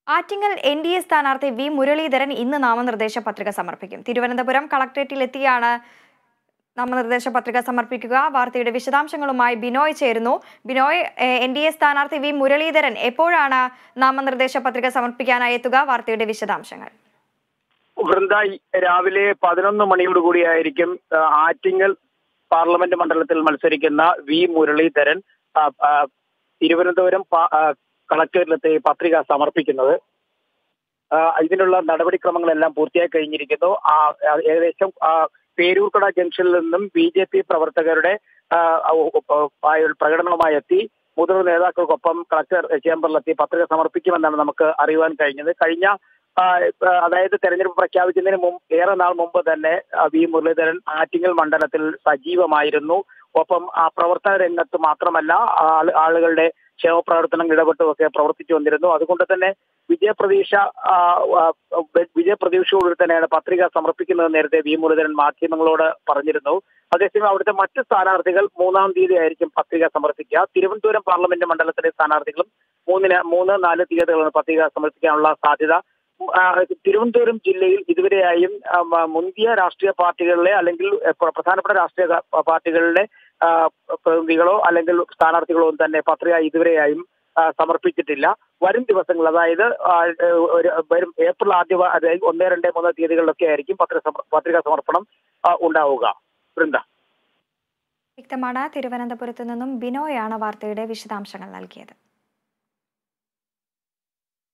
Attingal N D A സ്ഥാനാർത്ഥി V Muraleedharan ഇന്ന് നാമനിർദ്ദേശ പത്രിക സമർപ്പിക്കും തിരുവനന്തപുരം കളക്ട്രേറ്റിലെത്തിയാണ് നാമനിർദ്ദേശ പത്രിക സമർപ്പിക്കുക വാർത്തയുടെ വിശദാംശങ്ങളുമായി ബിനോയ് ചേരുന്നു ബിനോയ് എൻ ഡി എ സ്ഥാനാർത്ഥി വി മുരളീധരൻ എപ്പോഴാണ് നാമനിർദ്ദേശ പത്രിക സമർപ്പിക്കാനായി എത്തുക വാർത്തയുടെ വിശദാംശങ്ങൾ വൃന്ദ രാവിലെ പതിനൊന്ന് മണിയോടുകൂടിയായിരിക്കും ആ, ആറ്റിങ്ങൽ പാർലമെന്റ് മണ്ഡലത്തിൽ മത്സരിക്കുന്ന വി മുരളീധരൻ ആ, ആ, തിരുവനന്തപുരം പാ- ആ, കളക്ടറേറ്റിലെത്തി പത്രിക സമർപ്പിക്കുന്നത് ആ, ഇതിനുള്ള നടപടിക്രമങ്ങളെല്ലാം പൂർത്തിയായി കഴിഞ്ഞിരിക്കുന്നു ആ, ആ, ഏകദേശം ആ, പേരൂർക്കട ജംഗ്ഷനിൽ നിന്നും ബി ജെ പി പ്രവർത്തകരുടെ ആ, ഉ- ഉ- ആയ ഒരു പ്രകടനവുമായി എത്തി മുതിർന്ന നേതാക്കൾക്കൊപ്പം കളക്ടർ ചേംബറിലെത്തി പത്രിക സമർപ്പിക്കുമെന്നാണ് നമുക്ക് അറിയുവാൻ കഴിഞ്ഞത് കഴിഞ്ഞ ആ, ആ, അതായത് തെരഞ്ഞെടുപ്പ് പ്രഖ്യാപിക്കുന്നതിന് മുമ്പ് ഏറെ നാൾ മുമ്പ് തന്നെ ആ, വി മുരളീധരൻ ആറ്റിങ്ങൽ മണ്ഡലത്തിൽ സജീവമായിരുന്നു ഒപ്പം ആ പ്രവർത്തന രംഗത്ത് മാത്രമല്ല ആള് ആളുകളുടെ ക്ഷേമപ്രവർത്തനങ്ങൾ ഇടപെട്ടുമൊക്കെ പ്രവർത്തിച്ചു വന്നിരുന്നു അതുകൊണ്ട് തന്നെ വിജയപ്രതീക്ഷ ആ, ആ, വിജയപ്രതീക്ഷയോടുകൂടി തന്നെയാണ് പത്രിക സമർപ്പിക്കുന്നത് നേരത്തെ വി മുരളീധരൻ മാധ്യമങ്ങളോട് പറഞ്ഞിരുന്നു അതേസമയം അവിടുത്തെ മറ്റ് സ്ഥാനാർത്ഥികൾ മൂന്നാം തീയതി ആയിരിക്കും പത്രിക സമർപ്പിക്കുക തിരുവനന്തപുരം പാർലമെന്റ് മണ്ഡലത്തിലെ സ്ഥാനാർത്ഥികളും മൂന്നിന് മൂന്ന് നാല് തീയതികളാണ് പത്രിക സമർപ്പിക്കാനുള്ള സാധ്യത ആ, തിരുവനന്തപുരം ജില്ലയിൽ ഇതുവരെയായും ആ, മ- മുന്തിയ രാഷ്ട്രീയ പാർട്ടികളിലെ അല്ലെങ്കിൽ എ, പ്ര- പ്രധാനപ്പെട്ട രാഷ്ട്രീയ ക- പാർട്ടികളിലെ ആ, പ്രതിനിധികളോ അല്ലെങ്കിൽ സ്ഥാനാർത്ഥികളോ ഒന്നും തന്നെ പത്രിക ഇതുവരെയായും ആ, സമർപ്പിച്ചിട്ടില്ല വരും ദിവസങ്ങൾ അതായത് ആ, ഏ, ഒരു വരും ഏപ്രിൽ ആദ്യ വാ- അതായത് ഒന്ന് രണ്ട് മൂന്ന് തീയതികളിലൊക്കെ ആയിരിക്കും പത്രിക സമർ- പത്രിക സമർപ്പണം ആ, ഉണ്ടാവുക വൃന്ദ വ്യക്തമാണ് തിരുവനന്തപുരത്ത് നിന്നും ബിനോയാണ് വാർത്തയുടെ വിശദാംശങ്ങൾ നൽകിയത്